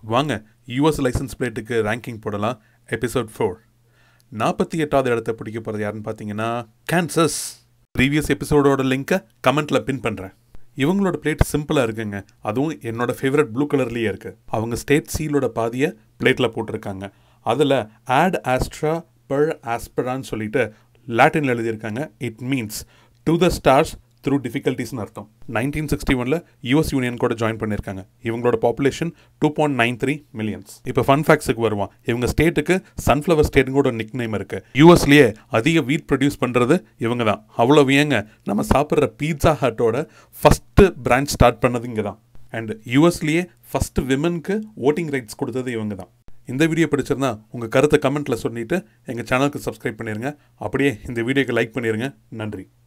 வாங்க US license பிளேட்டுக்கு ranking போடலாம் எபிசோட் ஃபோர் நாற்பத்தி எட்டாவது இடத்த பிடிக்க போகிறது யாருன்னு பார்த்தீங்கன்னா கேன்சஸ் ப்ரீவியஸ் எபிசோடோட லிங்க்கை கமெண்ட்டில் பின் பண்ணுறேன் இவங்களோட பிளேட் சிம்பிளாக இருக்குங்க அதுவும் என்னோட ஃபேவரட் ப்ளூ கலர்லேயே இருக்குது அவங்க ஸ்டேட் சீலோட பாதியை பிளேட்டில் போட்டிருக்காங்க அதில் ஆட் ஆஸ்ட்ரா பெர் ஆஸ்பரான்னு சொல்லிட்டு லாட்டினில் எழுதியிருக்காங்க it means to the stars through டிஃபிகல்ட்டிஸ்னு அர்த்தம் நைன்டீன் சிக்ஸ்டி ஒனில் யூஎஸ் யூனியன் கூட ஜாயின் பண்ணியிருக்காங்க இவங்களோட population two point nine three millions இப்போ ஃபன் ஃபேக்ஸுக்கு வருவான் இவங்க ஸ்டேட்டுக்கு சன்ஃப்ளவர் ஸ்டேட்டுங்க கூட நிக் நேம் இருக்கு யூஎஸ்லேயே அதிக வீட் ப்ரொடியூஸ் பண்ணுறது இவங்க தான் அவ்வளோ ஏங்க நம்ம சாப்பிட்ற பீட்சா ஹட்டோட ஃபஸ்ட்டு பிரான்ச் ஸ்டார்ட் பண்ணது இங்கே தான் அண்ட் யூஎஸ்லேயே ஃபஸ்ட்டு விமனுக்கு ஓட்டிங் ரைட்ஸ் கொடுத்தது இவங்க தான் இந்த வீடியோ பிடிச்சிருந்தா உங்கள் கருத்தை கமெண்ட்டில் சொல்லிட்டு எங்கள் சேனலுக்கு சப்ஸ்கிரைப் பண்ணிடுங்க அப்படியே இந்த வீடியோக்கு லைக் பண்ணிடுங்க நன்றி